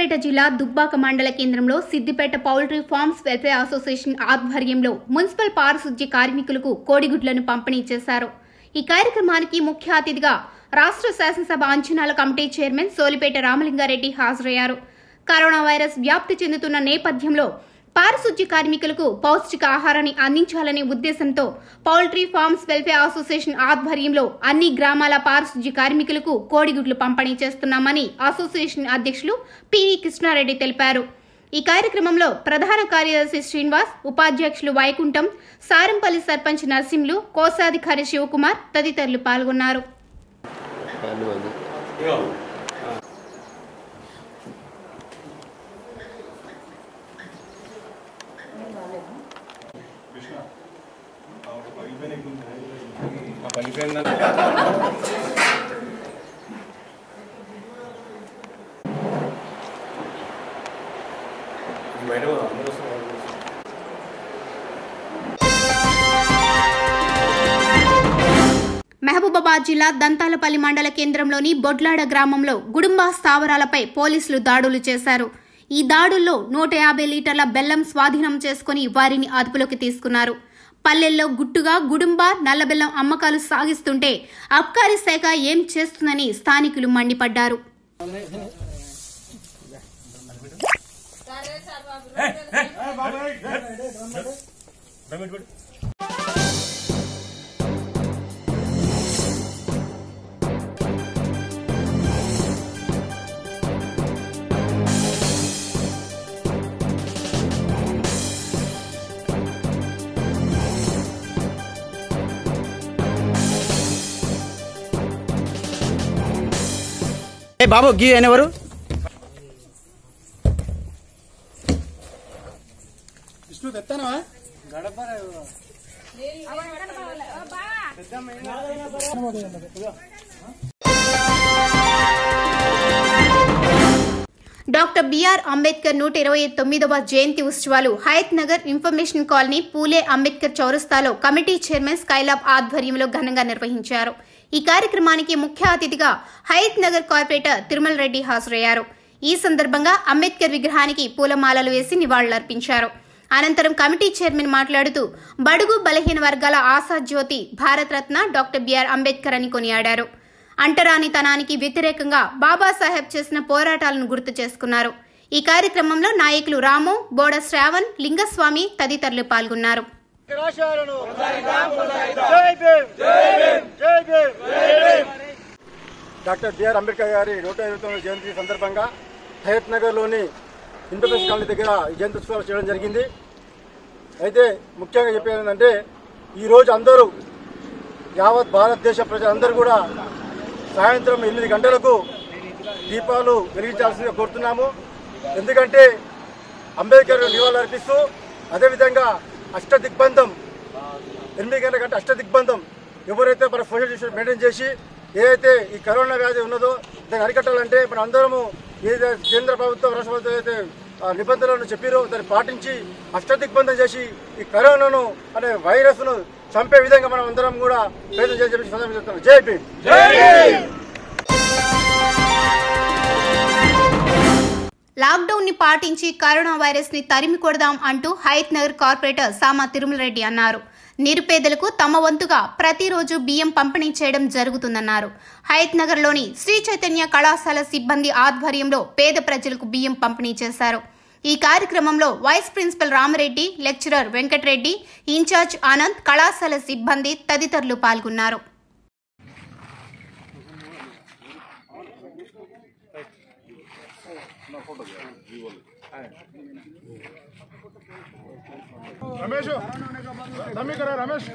సిద్దిపేట జిల్లా దుబ్బాక మండల కేంద్రంలో Siddipet poultry farms welfare association ఆధ్వర్యంలో మున్సిపల్ పారిశుద్ధ్య కార్మికులకు కోడిగుడ్లను పంపిణీ చేశారు ఈ కార్యక్రమానికి ముఖ్య అతిథిగా రాష్ట్ర శాసనసభ అంచనాల కమిటీ చైర్మన్ సోలిపేట రామలింగారెడ్డి హాజరయ్యారు కరోనా వైరస్ వ్యాప్తి చెందుతున్న నేపథ్యంలో పారిశుద్ధ్య కార్మికులకు పౌష్టిక ఆహారాన్ని అందించాలనే ఉద్దేశంతో పౌల్ట్రీ ఫార్మ్స్ వెల్ఫేర్ అసోసియేషన్ ఆధ్వర్యంలో అన్ని గ్రామాల పారిశుద్ధ్య కార్మికులకు కోడిగుడ్లు పంపిణీ చేస్తున్నామని అసోసియేషన్ అధ్యక్షులు పివి కృష్ణారెడ్డి తెలిపారు ఈ కార్యక్రమంలో ప్రధాన కార్యదర్శి శ్రీనివాస్ ఉపాధ్యక్షులు వైకుంఠం సారంపల్లి సర్పంచ్ నర్సింలు కోశాధికారి శివకుమార్ తదితరులు పాల్గొన్నారు ఫ్యాన్ అది మహబూబాబాద్ జిల్లా దంతాలపల్లి మండల కేంద్రంలోని బొడ్లాడ గ్రామంలో గుడుంబ స్థావరాలపై పోలీసులు దాడులు చేశారు ఈ దాడుల్లో నూట యాభై లీటర్ల బెల్లం స్వాధీనం చేసుకుని వారిని అదుపులోకి తీసుకున్నారు పల్లెల్లో గుట్టుగా గుడుంబ నల్లబెల్లం అమ్మకాలు సాగిస్తుంటే అబ్కారీ శాఖ ఏం చేస్తుందని స్థానికులు మండిపడ్డారు ఏ బాబు గీ ఆయన ఎవరు విష్ణు తెత్తానా డాక్టర్ బిఆర్ అంబేద్కర్ నూట ఇరవై తొమ్మిదవ జయంతి ఉత్సవాలు హయత్ నగర్ ఇన్ఫర్మేషన్ కాలనీ పూలే అంబేద్కర్ చౌరస్తాలో కమిటీ చైర్మన్ స్కైలాబ్ ఆధ్వర్యంలో ఘనంగా నిర్వహించారు ఈ కార్యక్రమానికి ముఖ్య అతిథిగా హయత్ నగర్ కార్పొరేటర్ తిరుమల రెడ్డి హాజరయ్యారు ఈ సందర్భంగా అంబేద్కర్ విగ్రహానికి పూలమాలలు వేసి నివాళులర్పించారు అనంతరం కమిటీ చైర్మన్ మాట్లాడుతూ బడుగు బలహీన వర్గాల ఆశాజ్యోతి భారతరత్న డాక్టర్ బిఆర్ అంబేద్కర్ అని కొనియాడారు అంటరానితనానికి వ్యతిరేకంగా బాబాసాహెబ్ చేసిన పోరాటాలను గుర్తు చేసుకున్నారు ఈ కార్యక్రమంలో నాయకులు రాము బోడ శ్రావణ్ లింగస్వామి తదితరులు పాల్గొన్నారు రాశాలను జై భీమ్ జై భీమ్ డాక్టర్ బిఆర్ అంబేద్కర్ గారి నూట ఇరవై తొమ్మిది జయంతి సందర్భంగా హయత్ నగర్లోని ఇంటర్నేషనల్ కాలనీ దగ్గర ఈ జయంతి ఉత్సవాలు చేయడం జరిగింది అయితే ముఖ్యంగా చెప్పేది ఏంటంటే ఈరోజు అందరూ యావత్ భారతదేశ ప్రజలందరూ కూడా సాయంత్రం ఎనిమిది గంటలకు దీపాలు వెలిగించాల్సిందిగా కోరుతున్నాము ఎందుకంటే అంబేద్కర్ నివాళులు అర్పిస్తూ అదేవిధంగా అష్ట దిగ్బంధం ఎనిమిది గంటల కంటే అష్ట దిగ్బంధం ఎవరైతే మన సోషల్ డిస్టెన్స్ మెయింటైన్ చేసి ఏదైతే ఈ కరోనా వ్యాధి ఉన్నదో దాన్ని అరికట్టాలంటే మన అందరము ఏదైతే కేంద్ర ప్రభుత్వం రాష్ట్ర ప్రభుత్వం ఏదైతే ఆ నిబంధనలను చెప్పిరో దాన్ని పాటించి అష్ట దిగ్బంధం చేసి ఈ కరోనాను అనే వైరస్ను చంపే విధంగా మనం అందరం కూడా ప్రయత్నం చేసి చెప్పి సందర్భంగా చెప్తున్నాం జై భీమ్ లాక్డౌన్ ని పాటించి కరోనా వైరస్ ని తరిమి కొడదాం అంటూ హయత్ నగర్ కార్పొరేటర్ సామా తిరుమలరెడ్డి అన్నారు నిరుపేదలకు తమ వంతుగా ప్రతిరోజు బియ్యం పంపిణీ చేయడం జరుగుతుందన్నారు హయత్ నగర్లోని శ్రీ చైతన్య కళాశాల సిబ్బంది ఆధ్వర్యంలో పేద ప్రజలకు బియ్యం పంపిణీ చేశారు ఈ కార్యక్రమంలో vice principal Ramareddy lecturer Venkatareddy incharge Anand కళాశాల సిబ్బంది తదితరులు పాల్గొన్నారు రమేష్ నమ్మికరా రమేష్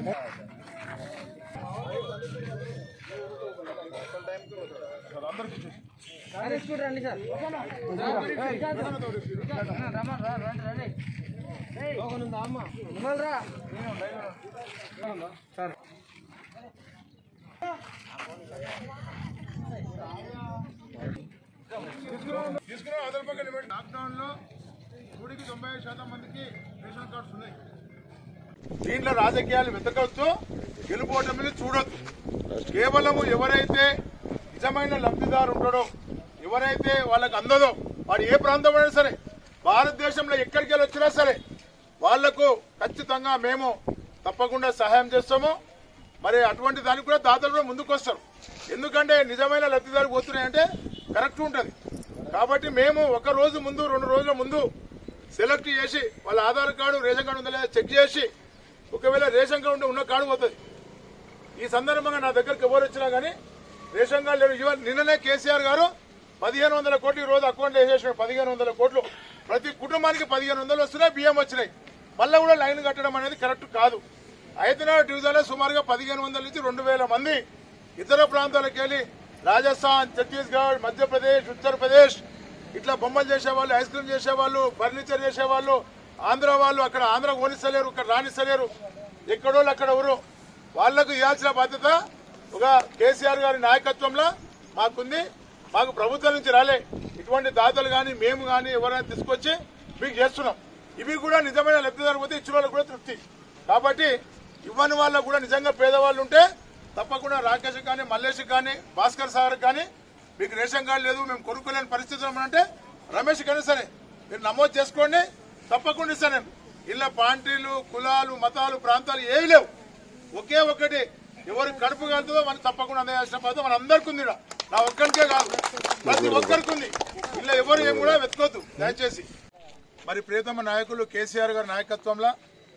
తీసుకురా అదర్ పక్కన పెట్టి లాక్డౌన్ లో నూటికి తొంభై ఐదు శాతం మందికి రేషన్ కార్డ్స్ ఉన్నాయి దీంట్లో రాజకీయాలు వెతకవచ్చు గెలుపోవటం మీద చూడొద్దు కేవలము ఎవరైతే నిజమైన లబ్ధిదారు ఉంటాడో ఎవరైతే వాళ్ళకి అందదో వాడు ఏ ప్రాంతం అయినా సరే భారతదేశంలో ఎక్కడికి వెళ్ళి వచ్చినా సరే వాళ్లకు ఖచ్చితంగా మేము తప్పకుండా సహాయం చేస్తాము మరి అటువంటి దానికి కూడా దాతలు కూడా ముందుకు వస్తారు ఎందుకంటే నిజమైన లబ్ధిదారు పోతున్నాయంటే కరెక్ట్ ఉంటుంది కాబట్టి మేము ఒక రోజు ముందు రెండు రోజుల ముందు సెలెక్ట్ చేసి వాళ్ళ ఆధార్ కార్డు రేషన్ కార్డు ఉందా లేదా చెక్ చేసి ఒకవేళ రేషన్ కార్డు ఉంటే ఉన్న కార్డు పోతుంది ఈ సందర్భంగా నా దగ్గరికి ఎవరు వచ్చినా కానీ రేషన్ కార్డు లేరు ఇవాళ నిన్ననే కేసీఆర్ గారు పదిహేను వందల కోట్లు ఈ రోజు అకౌంట్ వేసేసిన పదిహేను వందల కోట్లు ప్రతి కుటుంబానికి పదిహేను వందలు వస్తున్నాయి బియ్యం వచ్చినాయి మళ్ళీ కూడా లైన్ కట్టడం అనేది కరెక్ట్ కాదు ఐదునాడు డివిజన్లో సుమారుగా పదిహేను వందల నుంచి రెండు వేల మంది ఇతర ప్రాంతాలకు వెళ్ళి రాజస్థాన్ ఛత్తీస్గఢ్ మధ్యప్రదేశ్ ఉత్తరప్రదేశ్ ఇట్లా బొమ్మలు చేసేవాళ్ళు ఐస్ క్రీమ్ చేసేవాళ్ళు ఫర్నిచర్ చేసేవాళ్ళు ఆంధ్ర వాళ్ళు అక్కడ ఆంధ్ర ఓనిస్తలేరు ఇక్కడ రాణిస్తలేరు ఎక్కడోళ్ళు అక్కడ ఎవరు వాళ్లకు ఇవ్వాల్సిన బాధ్యత ఒక కేసీఆర్ గారి నాయకత్వంలో మాకుంది మాకు ప్రభుత్వం నుంచి రాలే ఇటువంటి దాతలు కానీ మేము కానీ ఎవరైనా తీసుకొచ్చి మీకు చేస్తున్నాం ఇవి కూడా నిజమైన లబ్ధిదారు పోతే ఇచ్చిన వాళ్ళకు కూడా తృప్తి కాబట్టి ఇవ్వని వాళ్ళకు కూడా నిజంగా పేదవాళ్ళు ఉంటే తప్పకుండా రాకేష్ కానీ మల్లేష్ కానీ భాస్కర్ సాగర్ కానీ మీకు రేషన్ కార్డు లేదు మేము కొనుక్కోలేని పరిస్థితులు ఉన్నామంటే రమేష్ కానీ సరే మీరు నమోదు చేసుకోండి తప్పకుండా ఇస్తాను నేను ఇళ్ళ పార్టీలు కులాలు మతాలు ప్రాంతాలు ఏవి లేవు ఒకే ఒకటి ఎవరికి కడుపు కాలుతుందో మనం తప్పకుండా అందజేసిన బాధ్యత మన అందరికి ఉంది ఈడ. నా ఒక్కరికే కాదు ప్రతి ఒక్కరికి ఉంది ఇలా ఎవరు ఏం కూడా వెతుకోవద్దు దయచేసి మరి ప్రియతమ నాయకులు కేసీఆర్ గారి నాయకత్వంలో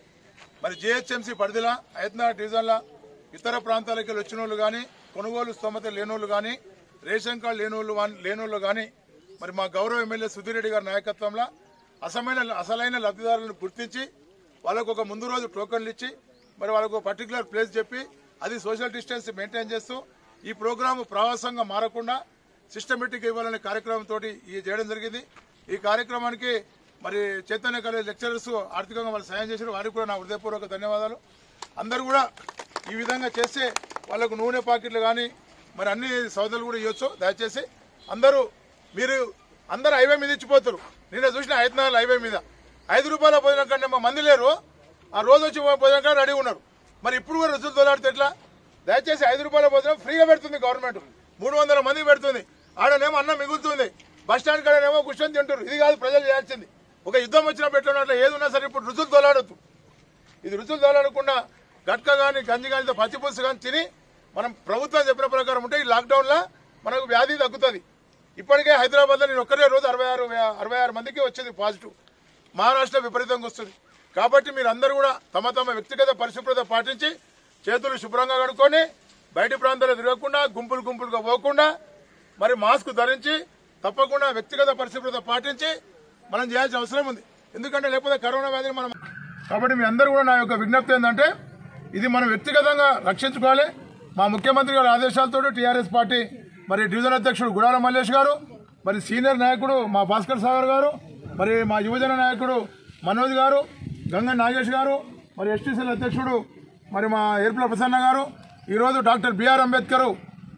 మరి జిహెచ్ఎంసీ పరిధిలో హైదరాబాద్ డివిజన్లో ఇతర ప్రాంతాలకు వెళ్ళి వచ్చిన వాళ్ళు కానీ కొనుగోలు స్తోమత లేనోళ్ళు కానీ రేషన్ కార్డు లేనోళ్ళు వాన్- లేనోళ్ళు కానీ మరి మా గౌరవ ఎమ్మెల్యే సుధీర్ రెడ్డి గారి నాయకత్వంలో అసమైన అసలైన లబ్ధిదారులను గుర్తించి వాళ్ళకు ఒక ముందు రోజు టోకన్లు ఇచ్చి మరి వాళ్ళకు పర్టికులర్ ప్లేస్ చెప్పి అది సోషల్ డిస్టెన్స్ మెయింటైన్ చేస్తూ ఈ ప్రోగ్రాము ప్రవాసంగా మారకుండా సిస్టమేటిక్ ఇవ్వాలనే కార్యక్రమంతో ఈ చేయడం జరిగింది ఈ కార్యక్రమానికి మరి చైతన్య కాలేజ్ లెక్చరర్స్ ఆర్థికంగా వాళ్ళు సాయం చేశారు వారికి కూడా నా హృదయపూర్వక ధన్యవాదాలు అందరూ కూడా ఈ విధంగా చేస్తే వాళ్ళకు నూనె ప్యాకెట్లు కానీ మరి అన్ని సౌదాలు కూడా ఇవ్వచ్చు దయచేసి అందరూ మీరు అందరూ హైవే మీద ఇచ్చిపోతారు నిన్న చూసిన హైదరాబాద్ హైవే మీద ఐదు రూపాయల భోజనం కంటే మా మంది లేరు ఆ రోజు వచ్చి భోజనం కంటే రెడీ ఉన్నారు మరి ఇప్పుడు కూడా రుచులు తోలాడితే ఎట్లా దయచేసి ఐదు రూపాయల భోజనం ఫ్రీగా పెడుతుంది గవర్నమెంట్ మూడు వందల మంది పెడుతుంది ఆడనేమో అన్నం మిగులుతుంది బస్ స్టాండ్ కాడనేమో కూర్చొని తింటారు ఇది కాదు ప్రజలు చేయాల్సింది ఒక యుద్ధం వచ్చినా పెట్టినట్లు ఏది ఉన్నా సరే ఇప్పుడు రుచులు తోలాడొద్దు ఇది రుచులు తోలాడకుండా గట్క కానీ గంజి కానీ పచ్చిపులుసు కానీ తిని మనం ప్రభుత్వం చెప్పిన ప్రకారం ఉంటే ఈ లాక్డౌన్లో మనకు వ్యాధి తగ్గుతుంది ఇప్పటికే హైదరాబాద్లో నేను ఒక్కరే రోజు అరవై ఆరు అరవై ఆరు మందికి వచ్చింది పాజిటివ్ మహారాష్ట్ర విపరీతంగా వస్తుంది కాబట్టి మీరు అందరూ కూడా తమ తమ వ్యక్తిగత పరిశుభ్రత పాటించి చేతులు శుభ్రంగా కడుక్కొని బయటి ప్రాంతాలు తిరగకుండా గుంపులు గుంపులుగా పోకుండా మరి మాస్క్ ధరించి తప్పకుండా వ్యక్తిగత పరిశుభ్రత పాటించి మనం చేయాల్సిన అవసరం ఉంది ఎందుకంటే లేకపోతే కరోనా వ్యాధిని మనం కాబట్టి మీ అందరూ కూడా నా యొక్క విజ్ఞప్తి ఏంటంటే ఇది మనం వ్యక్తిగతంగా రక్షించుకోవాలి మా ముఖ్యమంత్రి గారి ఆదేశాలతో టీఆర్ఎస్ పార్టీ మరి డివిజన్ అధ్యక్షుడు గుడాల మల్లేష్ గారు మరి సీనియర్ నాయకుడు మా భాస్కర్ సాగర్ గారు మరి మా యువజన నాయకుడు మనోజ్ గారు గంగ నాగేష్ గారు మరి ఎస్టీసీల అధ్యక్షుడు మరి మా ఏర్పుల ప్రసన్న గారు ఈరోజు డాక్టర్ బిఆర్ అంబేద్కర్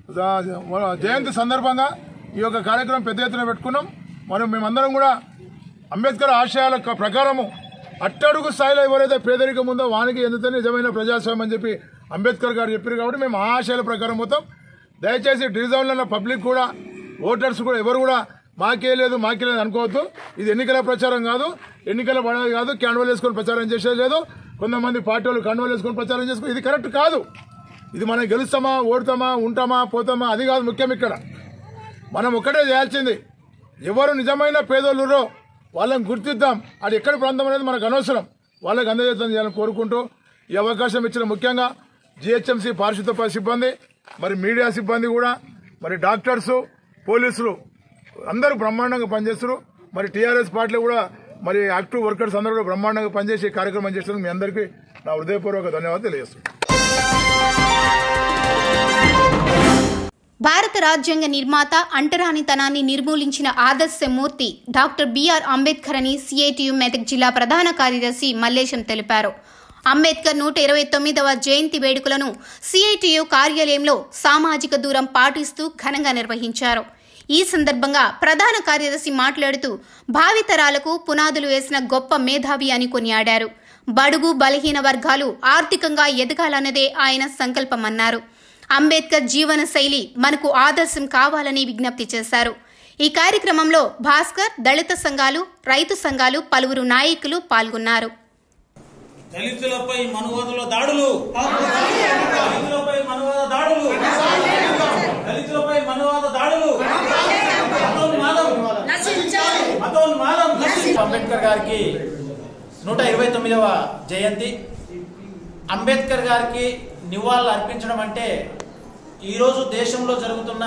జయంతి సందర్భంగా ఈ యొక్క కార్యక్రమం పెద్ద ఎత్తున పెట్టుకున్నాం మరి మేమందరం కూడా అంబేద్కర్ ఆశయాల క- ప్రకారము అట్టడుగు స్థాయిలో ఎవరైతే పేదరికం ఉందో వానికి ఎందుతో నిజమైన ప్రజాస్వామ్యం అని చెప్పి అంబేద్కర్ గారు చెప్పారు కాబట్టి మేము ఆ ఆశయాల ప్రకారం పోతాం దయచేసి డివిజన్లలో పబ్లిక్ కూడా ఓటర్స్ కూడా ఎవరు కూడా మాకే లేదు మాకే లేదు అనుకోవద్దు ఇది ఎన్నికల ప్రచారం కాదు ఎన్నికల పడేది కాదు క్యాండవల్ వేసుకొని ప్రచారం చేసేది లేదు కొంతమంది పార్టీ వాళ్ళు కండువలు వేసుకొని ప్రచారం చేసుకో ఇది కరెక్ట్ కాదు ఇది మనం గెలుస్తామా ఓడతామా ఉంటామా పోతామా అది కాదు ముఖ్యం ఇక్కడ మనం ఒక్కటే చేయాల్సింది ఎవరు నిజమైన పేదోళ్ళురో వాళ్ళని గుర్తిద్దాం అది ఎక్కడి ప్రాంతం అనేది మనకు అనవసరం వాళ్ళకి అందజేద్దాం చేయాలని కోరుకుంటూ ఈ అవకాశం ఇచ్చిన ముఖ్యంగా జిహెచ్ఎంసీ పారిశుద్ధ ప- సిబ్బంది మరి మీడియా సిబ్బంది కూడా మరి డాక్టర్స్ పోలీసులు అందరూ బ్రహ్మాండంగా పనిచేస్తారు మరి టీఆర్ఎస్ పార్టీలో కూడా మరి యాక్టివ్ వర్కర్స్ అందరూ కూడా బ్రహ్మాండంగా పనిచేసి ఈ కార్యక్రమం చేసినందుకు మీ అందరికీ నా హృదయపూర్వక ధన్యవాదాలు తెలియజేస్తున్నాను భారత రాజ్యాంగ నిర్మాత అంటరానితనాన్ని నిర్మూలించిన ఆదర్శమూర్తి డాక్టర్ బిఆర్ అంబేద్కర్ అని సిఐటియు మెదక్ జిల్లా ప్రధాన కార్యదర్శి మల్లేశం తెలిపారు అంబేద్కర్ నూట ఇరవై తొమ్మిదవ జయంతి వేడుకలను సిఐటియు కార్యాలయంలో సామాజిక దూరం పాటిస్తూ ఘనంగా నిర్వహించారు ఈ సందర్భంగా ప్రధాన కార్యదర్శి మాట్లాడుతూ భావితరాలకు పునాదులు వేసిన గొప్ప మేధావి అని కొనియాడారు బడుగు బలహీన వర్గాలు ఆర్థికంగా ఎదగాలన్నదే ఆయన సంకల్పమన్నారు అంబేద్కర్ జీవన శైలి మనకు ఆదర్శం కావాలని విజ్ఞప్తి చేశారు ఈ కార్యక్రమంలో భాస్కర్ దళిత సంఘాలు రైతు సంఘాలు పలువురు నాయకులు పాల్గొన్నారు దళితులపై మనువాదుల దాడులు దళితులపై మనువాద దాడులు దళితులపై మనువాద దాడులు మతోన్మాదం మతోన్మాదం అంబేద్కర్ గారికి నూట ఇరవై తొమ్మిదవ జయంతి అంబేద్కర్ గారికి నివాళులు అర్పించడం అంటే ఈరోజు దేశంలో జరుగుతున్న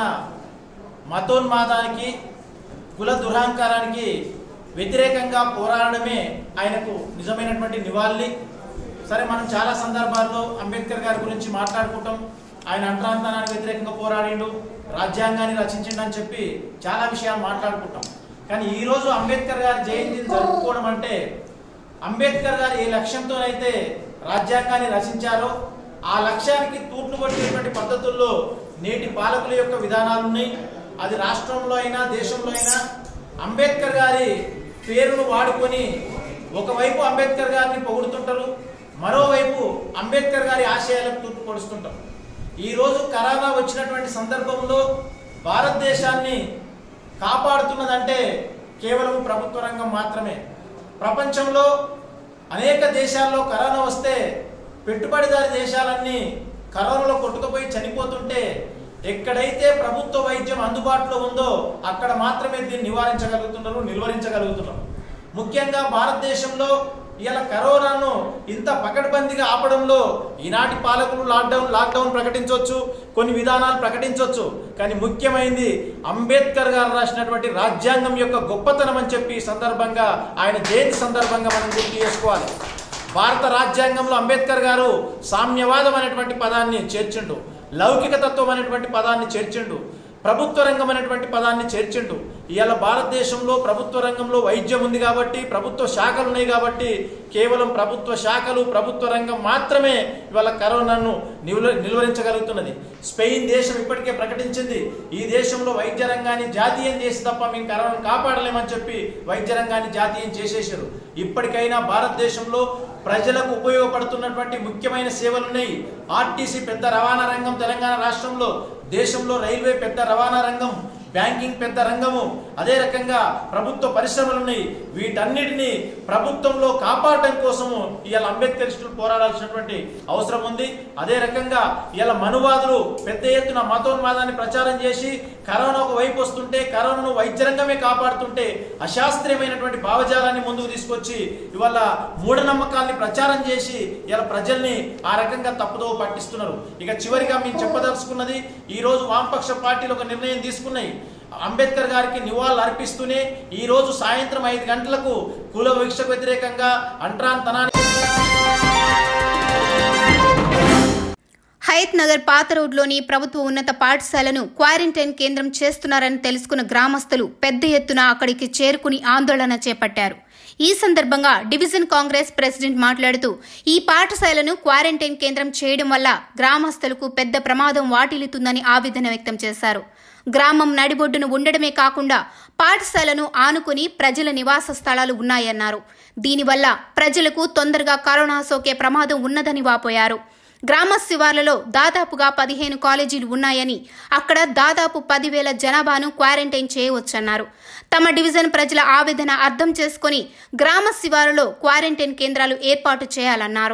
మతోన్మాదానికి కుల దురహంకారానికి వ్యతిరేకంగా పోరాడమే ఆయనకు నిజమైనటువంటి నివాళి సరే మనం చాలా సందర్భాల్లో అంబేద్కర్ గారి గురించి మాట్లాడుకుంటాం ఆయన అంటరాంతనానికి వ్యతిరేకంగా పోరాడిండు రాజ్యాంగాన్ని రచించిండు అని చెప్పి చాలా విషయాలు మాట్లాడుకుంటాం కానీ ఈ రోజు అంబేద్కర్ గారి జయంతిని జరుపుకోవడం అంటే అంబేద్కర్ గారు ఏ లక్ష్యంతోనైతే రాజ్యాంగాన్ని రచించారో ఆ లక్ష్యానికి తూట్లు పట్టేటువంటి పద్ధతుల్లో నేటి పాలకుల యొక్క విధానాలు ఉన్నాయి అది రాష్ట్రంలో అయినా దేశంలో అయినా అంబేద్కర్ గారి పేరును వాడుకొని ఒకవైపు అంబేద్కర్ గారిని పొగుడుతుంటారు మరోవైపు అంబేద్కర్ గారి ఆశయాలకు తూట్లు పొడుస్తుంటారు ఈ రోజు కరోనా వచ్చినటువంటి సందర్భంలో భారతదేశాన్ని కాపాడుతున్నదంటే కేవలం ప్రభుత్వ రంగం మాత్రమే ప్రపంచంలో అనేక దేశాల్లో కరోనా వస్తే పెట్టుబడిదారి దేశాలన్నీ కరోనాలో కొట్టుకుపోయి చనిపోతుంటే ఎక్కడైతే ప్రభుత్వ వైద్యం అందుబాటులో ఉందో అక్కడ మాత్రమే దీన్ని నివారించగలుగుతున్నారు నిలువరించగలుగుతున్నారు ముఖ్యంగా భారతదేశంలో ఇలా కరోనాను ఇంత పకడ్బందీగా ఆపడంలో ఈనాటి పాలకులు లాక్డౌన్ లాక్డౌన్ ప్రకటించవచ్చు కొన్ని విధానాలు ప్రకటించవచ్చు కానీ ముఖ్యమైనది అంబేద్కర్ గారు రాసినటువంటి రాజ్యాంగం యొక్క గొప్పతనం అని చెప్పి ఈ సందర్భంగా ఆయన జయంతి సందర్భంగా మనం గుర్తు చేసుకోవాలి భారత రాజ్యాంగంలో అంబేద్కర్ గారు సామ్యవాదం అనేటువంటి పదాన్ని చేర్చిండు లౌకిక తత్వం అనేటువంటి పదాన్ని చేర్చిండు ప్రభుత్వ రంగం అనేటువంటి పదాన్ని చేర్చిండు ఇవాళ భారతదేశంలో ప్రభుత్వ రంగంలో వైద్యం ఉంది కాబట్టి ప్రభుత్వ శాఖలు ఉన్నాయి కాబట్టి కేవలం ప్రభుత్వ శాఖలు ప్రభుత్వ రంగం మాత్రమే ఇవాళ కరోనాను నిలువ నిలువరించగలుగుతున్నది స్పెయిన్ దేశం ఇప్పటికే ప్రకటించింది ఈ దేశంలో వైద్య రంగాన్ని జాతీయం చేసి తప్ప మేము కరోనాను కాపాడలేమని చెప్పి వైద్య రంగాన్ని జాతీయం చేసేసారు ఇప్పటికైనా భారతదేశంలో ప్రజలకు ఉపయోగపడుతున్నటువంటి ముఖ్యమైన సేవలు ఉన్నాయి ఆర్టీసీ పెద్ద రవాణా రంగం తెలంగాణ రాష్ట్రంలో దేశంలో రైల్వే పెద్ద రవాణా రంగం బ్యాంకింగ్ పెద్ద రంగము అదే రకంగా ప్రభుత్వ పరిశ్రమలు ఉన్నాయి వీటన్నిటిని ప్రభుత్వంలో కాపాడటం కోసము ఇవాళ అంబేద్కరిస్టులు పోరాడాల్సినటువంటి అవసరం ఉంది అదే రకంగా ఇవాళ మనువాదులు పెద్ద ఎత్తున మతోన్మాదాన్ని ప్రచారం చేసి కరోనా ఒక వైపు వస్తుంటే కరోనాను వైద్య రంగమే కాపాడుతుంటే అశాస్త్రీయమైనటువంటి భావజాలాన్ని ముందుకు తీసుకొచ్చి ఇవాళ మూఢనమ్మకాల్ని ప్రచారం చేసి ఇలా ప్రజల్ని ఆ రకంగా తప్పుదోవ పట్టిస్తున్నారు ఇక చివరిగా మేము చెప్పదలుచుకున్నది ఈ రోజు వామపక్ష పార్టీలు ఒక నిర్ణయం తీసుకున్నాయి అంబేద్కర్ గారికి నివాళులు అర్పిస్తూనే ఈ రోజు సాయంత్రం ఐదు గంటలకు కుల వివక్షకు వ్యతిరేకంగా అంట్రాంతనాన్ని హయత్ నగర్ పాత రోడ్లోని ప్రభుత్వ ఉన్నత పాఠశాలను క్వారంటైన్ కేంద్రం చేస్తున్నారని తెలుసుకున్న గ్రామస్తులు పెద్ద ఎత్తున అక్కడికి చేరుకుని ఆందోళన చేపట్టారు ఈ సందర్భంగా డివిజన్ కాంగ్రెస్ ప్రెసిడెంట్ మాట్లాడుతూ ఈ పాఠశాలను క్వారంటైన్ కేంద్రం చేయడం వల్ల గ్రామస్తులకు పెద్ద ప్రమాదం వాటిల్లుతుందని ఆవేదన వ్యక్తం చేశారు గ్రామం నడిబొడ్డున ఉండడమే కాకుండా పాఠశాలను ఆనుకుని ప్రజల నివాస స్థలాలు ఉన్నాయన్నారు దీనివల్ల ప్రజలకు తొందరగా కరోనా సోకే ప్రమాదం ఉన్నదని వాపోయారు గ్రామ శివార్లలో దాదాపుగా పదిహేను కాలేజీలు ఉన్నాయని అక్కడ దాదాపు పదివేల జనాభాను క్వారంటైన్ చేయవచ్చన్నారు తమ డివిజన్ ప్రజల ఆవేదన అర్థం చేసుకుని గ్రామ శివారులో క్వారంటైన్ కేంద్రాలు ఏర్పాటు చేయాలన్నారు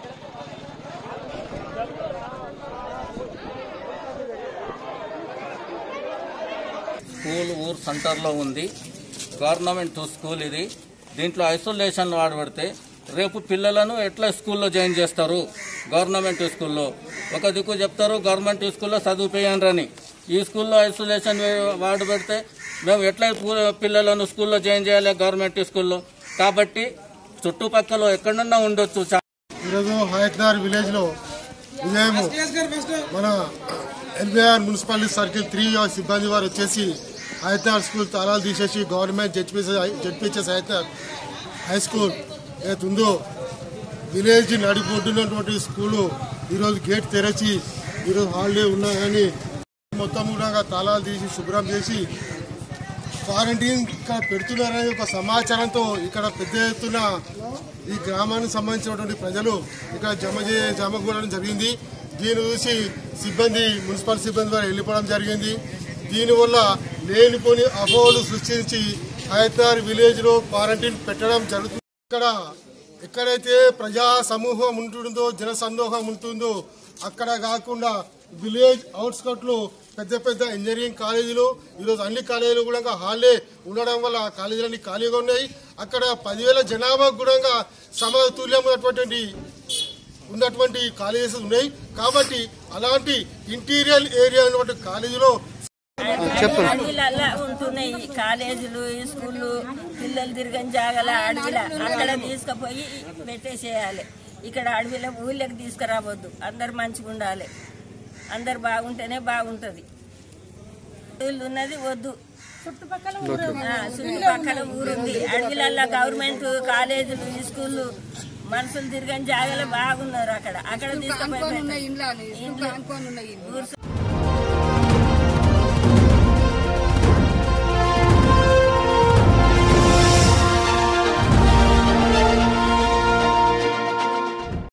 స్కూల్ ఊరు సెంటర్లో ఉంది గవర్నమెంట్ స్కూల్ ఇది దీంట్లో ఐసోలేషన్ వాడబడితే రేపు పిల్లలను ఎట్లా స్కూల్లో జాయిన్ చేస్తారు గవర్నమెంట్ స్కూల్లో ఒక దిక్కు చెప్తారు గవర్నమెంట్ స్కూల్లో చదివిపోయారని ఈ స్కూల్లో ఐసోలేషన్ వార్డు పెడితే మేము ఎట్లా పూ- పిల్లలను స్కూల్లో జాయిన్ చేయాలి గవర్నమెంట్ స్కూల్లో కాబట్టి చుట్టుపక్కల ఎక్కడన్నా ఉండొచ్చు చా- ఈరోజు హయత్నార్ విలేజ్ లో ఉదయం మన ఎన్బిఆర్ మున్సిపాలిటీ సర్కిల్ త్రీ సిబ్బంది వారు వచ్చేసి హయత్నార్ స్కూల్ తాళాలు తీసేసి government ZPC ZPHS Hayathnagar high school ఏదైతే ఉందో విలేజ్ నడిపొడ్డున్నటువంటి స్కూలు ఈరోజు గేట్ తెరచి ఈరోజు హాలిడే ఉన్నా కానీ మొత్తం కూడా తాళాలు తీసి శుభ్రం చేసి క్వారంటైన్ ఇక్కడ పెడుతున్నారనే ఒక సమాచారంతో ఇక్కడ పెద్ద ఎత్తున ఈ గ్రామానికి సంబంధించినటువంటి ప్రజలు ఇక్కడ జమ చే జమ కూడడం జరిగింది దీన్ని చూసి సిబ్బంది మున్సిపల్ సిబ్బంది వారు వెళ్ళిపోవడం జరిగింది దీనివల్ల లేనిపోని అపోహలు సృష్టించి హైదరాబాద్ విలేజ్ లో క్వారంటైన్ పెట్టడం జరుగుతుంది ఇక్కడ ఎక్కడైతే ప్రజా సమూహం ఉంటుందో జన సందోహం ఉంటుందో అక్కడ కాకుండా విలేజ్ అవుట్స్కట్ లో పెద్ద పెద్ద ఇంజనీరింగ్ కాలేజీలు ఈరోజు అన్ని కాలేజీలు కూడా హాలే ఉండడం వల్ల ఆ కాలేజీలన్నీ ఖాళీగా ఉన్నాయి అక్కడ పదివేల జనాభా కూడా సమతుల్యం ఉన్నటువంటి ఉన్నటువంటి కాలేజెస్ ఉన్నాయి కాబట్టి అలాంటి ఇంటీరియర్ ఏరియా ఉన్నటువంటి కాలేజీలో అడవిలల్లా ఉంటున్నాయి ఈ కాలేజీలు ఈ స్కూళ్ళు పిల్లలు తిరగని జాగల అడవిల అక్కడ తీసుకుపోయి పెట్టేసేయాలి ఇక్కడ అడవిల ఊళ్ళకి తీసుకురావద్దు అందరు మంచిగా ఉండాలి అందరు బాగుంటేనే బాగుంటది ఊళ్ళు ఉన్నది వద్దు చుట్టుపక్కల చుట్టుపక్కల ఊరుంది అడవిలల్లా గవర్నమెంట్ కాలేజీలు ఈ స్కూళ్ళు మనుషులు తిరగని జాగాలో బాగున్నారు అక్కడ అక్కడ తీసుకుపోయి పెట్ట- ఇంట్లో ఊరు